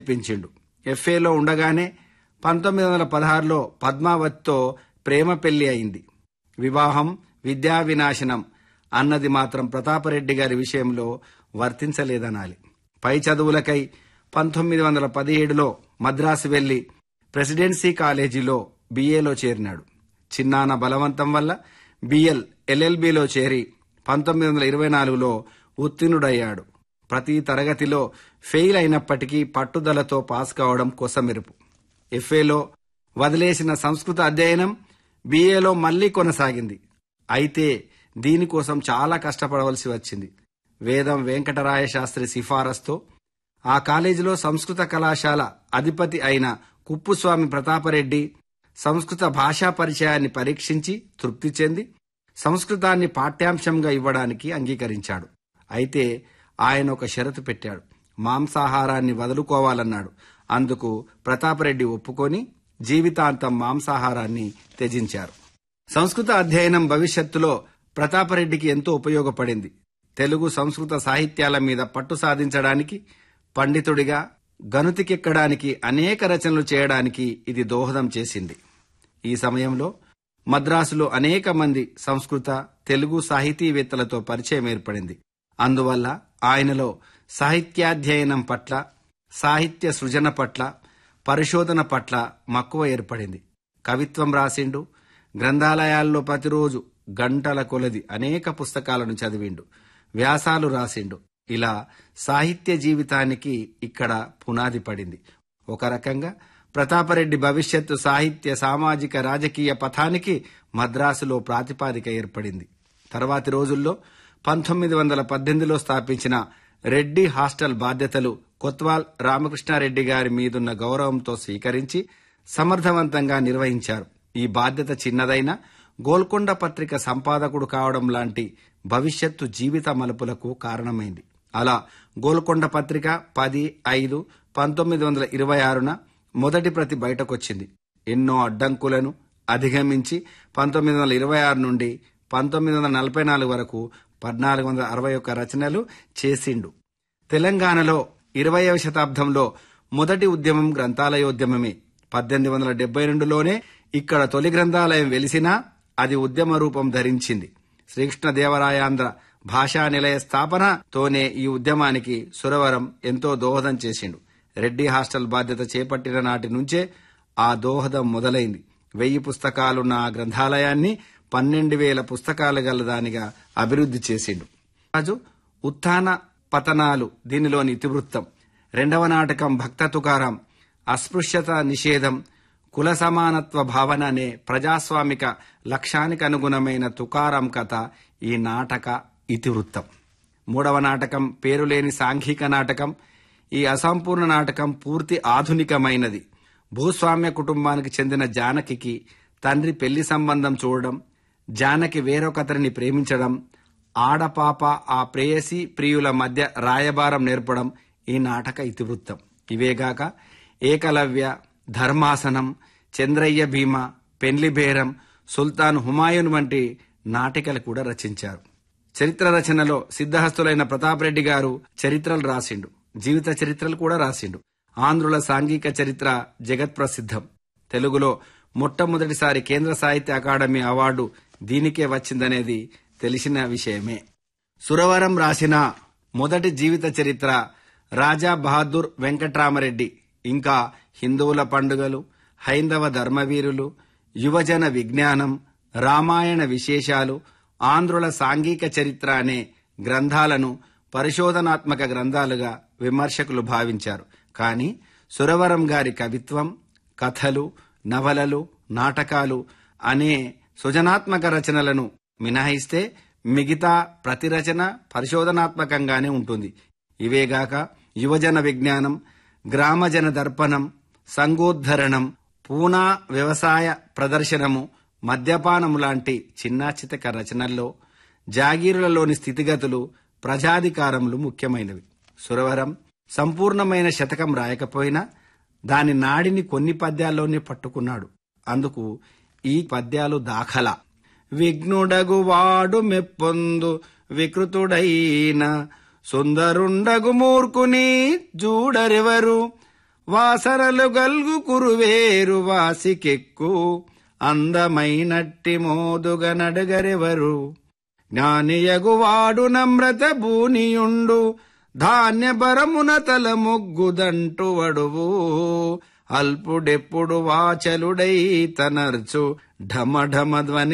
ఇప్పించిండు ఎఫ్ఏలో ఉండగానే పంతొమ్మిది వందల పదహారులో పద్మావతితో ప్రేమ పెళ్లి అయింది వివాహం విద్యా వినాశనం అన్నది మాత్రం ప్రతాపరెడ్డి గారి విషయంలో వర్తించలేదనాలి పై చదువులకై పంతొమ్మిది వందల పదిహేడులో మద్రాసు వెళ్లి ప్రెసిడెన్సీ కాలేజీలో బీఏలో చేరినాడు చిన్నాన్న బలవంతం వల్ల బిఎల్ ఎల్ఎల్బిలో చేరి పంతొమ్మిది వందల ఇరవై నాలుగులో ఉత్తీర్ణుడయ్యాడు ప్రతి తరగతిలో ఫెయిల్ అయినప్పటికీ పట్టుదలతో పాస్ కావడం కొసమెరుపు ఎఫ్ఏలో వదిలేసిన సంస్కృత అధ్యయనం బీఏలో మళ్లీ కొనసాగింది అయితే దీనికోసం చాలా కష్టపడవలసి వచ్చింది వేదం వెంకటరాయ శాస్త్రి సిఫారసుతో ఆ కాలేజీలో సంస్కృత కళాశాల అధిపతి అయిన కుప్పుస్వామి ప్రతాపరెడ్డి సంస్కృత భాషా పరిచయాన్ని పరీక్షించి తృప్తి చెంది సంస్కృతాన్ని పాఠ్యాంశంగా ఇవ్వడానికి అంగీకరించాడు అయితే ఆయన ఒక షరతు పెట్టాడు మాంసాహారాన్ని వదులుకోవాలన్నాడు అందుకు ప్రతాపరెడ్డి ఒప్పుకొని జీవితాంతం మాంసాహారాన్ని త్యజించారు సంస్కృత అధ్యయనం భవిష్యత్తులో ప్రతాపరెడ్డికి ఎంతో ఉపయోగపడింది తెలుగు సంస్కృత సాహిత్యాల మీద పట్టు సాధించడానికి పండితుడిగా గనుతికెక్కడానికి అనేక రచనలు చేయడానికి ఇది దోహదం చేసింది ఈ సమయంలో మద్రాసులో అనేక మంది సంస్కృత తెలుగు సాహితీవేత్తలతో పరిచయం ఏర్పడింది అందువల్ల ఆయనలో సాహిత్యాధ్యయనం పట్ల సాహిత్య సృజన పట్ల పరిశోధన పట్ల మక్కువ ఏర్పడింది కవిత్వం రాసిండు గ్రంథాలయాల్లో ప్రతిరోజు గంటల కొలది అనేక పుస్తకాలను చదివిండు వ్యాసాలు రాసిండు ఇలా సాహిత్య జీవితానికి ఇక్కడ పునాది పడింది ఒక రకంగా ప్రతాపరెడ్డి భవిష్యత్తు సాహిత్య సామాజిక రాజకీయ పథానికి మద్రాసులో ప్రాతిపాదిక ఏర్పడింది తర్వాతి రోజుల్లో పంతొమ్మిది వందల పద్దెనిమిదిలో స్థాపించిన రెడ్డి హాస్టల్ బాధ్యతలు కొత్వాల్ రామకృష్ణారెడ్డి గారి మీదున్న గౌరవంతో స్వీకరించి సమర్థవంతంగా నిర్వహించారు ఈ బాధ్యత చిన్నదైనా గోల్కొండ పత్రిక సంపాదకుడు కావడం లాంటి భవిష్యత్తు జీవిత మలుపులకు కారణమైంది అలా గోల్కొండ పత్రిక పది ఐదు పంతొమ్మిది వందల ఇరవై ఆరున మొదటి ప్రతి బయటకొచ్చింది ఎన్నో అడ్డంకులను అధిగమించి పంతొమ్మిది వందల ఇరవై ఆరు నుండి పంతొమ్మిది వందల నలభై నాలుగు వరకు పద్నాలుగు వందల అరవై ఒక్క రచనలు చేసిండు తెలంగాణలో ఇరవయవ శతాబ్దంలో మొదటి ఉద్యమం గ్రంథాలయోద్యమమే పద్దెనిమిది వందల డెబ్బై రెండులోనే ఇక్కడ తొలి గ్రంథాలయం వెలిసినా అది ఉద్యమ రూపం ధరించింది శ్రీకృష్ణదేవరాయాంధ్ర భాషా నిలయ స్థాపనతోనే ఈ ఉద్యమానికి సురవరం ఎంతో దోహదం చేసిండు రెడ్డి హాస్టల్ బాధ్యత చేపట్టిన నాటి నుంచే ఆ దోహదం మొదలైంది వెయ్యి పుస్తకాలున్న ఆ గ్రంథాలయాన్ని పన్నెండు వేల పుస్తకాలు గలదానిగా అభివృద్ధి చేసిండు రాజు ఉత్థాన పతనాలు దీనిలోని ఇతివృత్తం రెండవ నాటకం భక్త తుకారం అస్పృశ్యత నిషేధం కుల సమానత్వ భావన అనే ప్రజాస్వామిక లక్ష్యానికి అనుగుణమైన తుకారం కథ ఈ నాటక ఇతివృత్తం మూడవ నాటకం పేరులేని సాంఘిక నాటకం ఈ అసంపూర్ణ నాటకం పూర్తి ఆధునికమైనది భూస్వామ్య కుటుంబానికి చెందిన జానకికి తండ్రి పెళ్లి సంబంధం చూడడం జానకి వేరొకతరిని ప్రేమించడం ఆడపాప ఆ ప్రేయసి ప్రియుల మధ్య రాయబారం నేర్పడం ఈ నాటక ఇతివృత్తం ఇవేగాక ఏకలవ్య ధర్మాసనం చంద్రయ్య భీమ పెండ్లిబేరం సుల్తాన్ హుమాయూన్ వంటి నాటికలు కూడా రచించారు చరిత్ర రచనలో సిద్ధహస్తులైన ప్రతాపరెడ్డి గారు చరిత్రలు రాసిండు జీవిత చరిత్రలు కూడా రాసిండు ఆంధ్రుల సాంఘిక చరిత్ర జగత్ ప్రసిద్ధం తెలుగులో మొట్టమొదటిసారి కేంద్ర సాహిత్య అకాడమీ అవార్డు దీనికే వచ్చిందనేది తెలిసిన విషయమే సురవరం రాసిన మొదటి జీవిత చరిత్ర రాజా బహదూర్ వెంకట్రామరెడ్డి ఇంకా హిందువుల పండుగలు హైందవ ధర్మవీరులు యువజన విజ్ఞానం రామాయణ విశేషాలు ఆంధ్రుల సాంఘిక చరిత్ర అనే గ్రంథాలను పరిశోధనాత్మక గ్రంథాలుగా విమర్శకులు భావించారు కానీ సురవరం గారి కవిత్వం కథలు నవలలు నాటకాలు అనే సృజనాత్మక రచనలను మినహాయిస్తే మిగతా ప్రతి రచన పరిశోధనాత్మకంగానే ఉంటుంది ఇవేగాక యువజన విజ్ఞానం గ్రామజన దర్పణం సంగోద్ధరణం పూనా వ్యవసాయ ప్రదర్శనము మద్యపానము లాంటి చిన్నాచితక రచనల్లో జాగీరులలోని స్థితిగతులు ప్రజాధికారములు ముఖ్యమైనవి సురవరం సంపూర్ణమైన శతకం రాయకపోయినా దాని నాడిని కొన్ని పద్యాల్లోనే పట్టుకున్నాడు అందుకు ఈ పద్యాలు దాఖలా విఘ్నుడగు వాడు మెప్పొందు వికృతుడైన సుందరుండగు మూర్ఖుని జూడరెవరు వాసరలు గల్గు కురువేరు వాసికెక్కు అందమైనట్టి మోదుగ నడుగరెవరు జ్ఞానియగువాడు నమ్రత భూనియుండు ధాన్యపరమున తల ముగ్గుదంటు వడువు అల్పుడెప్పుడు వాచలుడై తనర్చు ఢమ ఢమ ధ్వని